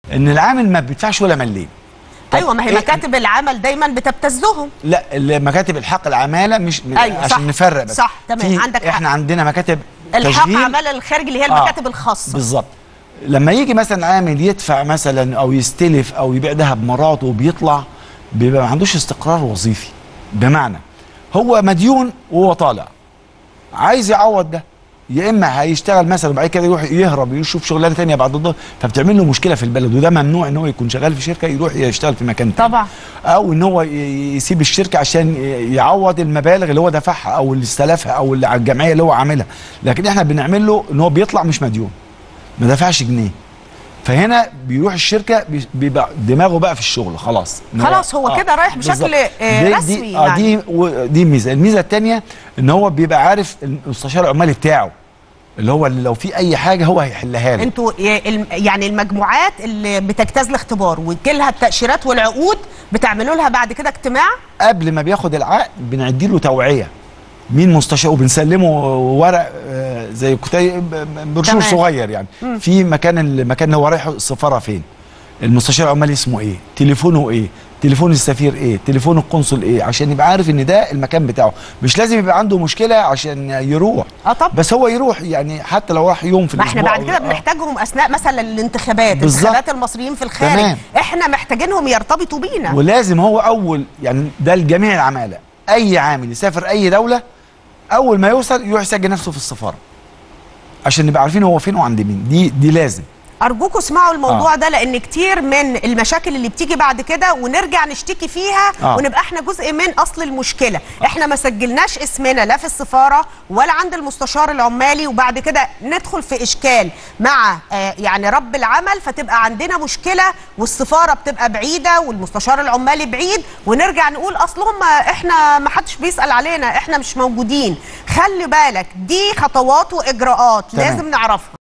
ان العامل ما بيدفعش ولا مليم طب ايوه ما هي إيه- مكاتب العمل دايما بتبتزهم لا ال- مكاتب الحق العماله مش أيوة، عشان صح. نفرق بس صح، تمام، في- عندك حق. احنا عندنا مكاتب الحق تشغيل عمل الخارجي اللي هي آه. المكاتب الخاصه بالظبط لما يجي مثلا عامل يدفع مثلا او يستلف او يبيع ذهب مراته وبيطلع بيبقى ما عندوش استقرار وظيفي بمعنى هو مديون وهو طالع عايز يعوض ده يا اما هيشتغل مثلا وبعد كده يروح يهرب يشوف شغلانه ثانيه بعد الظهر فبتعمل له مشكله في البلد وده ممنوع ان هو يكون شغال في شركه يروح يشتغل في مكان تاني طبعا او ان هو ي- يسيب الشركه عشان يعوض المبالغ اللي هو دفعها او اللي استلفها او اللي على الجمعيه اللي هو عاملها لكن احنا بنعمل له ان هو بيطلع مش مديون ما دفعش جنيه فهنا بيروح الشركه بي- بيبقى دماغه بقى في الشغل خلاص إن خلاص هو كده رايح بشكل، بالظبط. آه، دي- رسمي دي اه يعني. دي و- دي ميزه الميزه الثانيه ان هو بيبقى عارف المستشار العمالي بتاعه اللي هو اللي لو في اي حاجه هو هيحلها له انتوا ي- الم- يعني المجموعات اللي بتجتاز الاختبار وتجيلها التاشيرات والعقود بتعملوا لها بعد كده اجتماع قبل ما بياخد العقد بندي له توعيه مين مستشار وبنسلمه ورق آه، زي كتيب بروشور تمام. صغير يعني في مكان المكان اللي هو رايح السفاره فين المستشار العمالي اسمه ايه تليفونه ايه تليفون السفير ايه تليفون القنصل ايه عشان يبقى عارف ان ده المكان بتاعه مش لازم يبقى عنده مشكله عشان يروح اه طب بس هو يروح يعني حتى لو راح يوم في ما احنا الاسبوع بعد أو- كده آه. بنحتاجهم اثناء مثلا الانتخابات بالظبط. انتخابات المصريين في الخارج تمام. احنا محتاجينهم يرتبطوا بينا ولازم هو اول يعني ده لجميع العماله اي عامل يسافر اي دوله اول ما يوصل يروح يسجل نفسه في السفاره عشان نبقى عارفين هو فين وعند مين دي دي لازم ارجوكوا اسمعوا الموضوع آه. ده لان كتير من المشاكل اللي بتيجي بعد كده ونرجع نشتكي فيها آه. ونبقى احنا جزء من اصل المشكله احنا ما سجلناش اسمنا لا في السفاره ولا عند المستشار العمالي وبعد كده ندخل في اشكال مع آه يعني رب العمل فتبقى عندنا مشكله والسفاره بتبقى بعيده والمستشار العمالي بعيد ونرجع نقول اصل هم احنا ما حدش بيسال علينا احنا مش موجودين خلي بالك دي خطوات واجراءات تمام. لازم نعرفها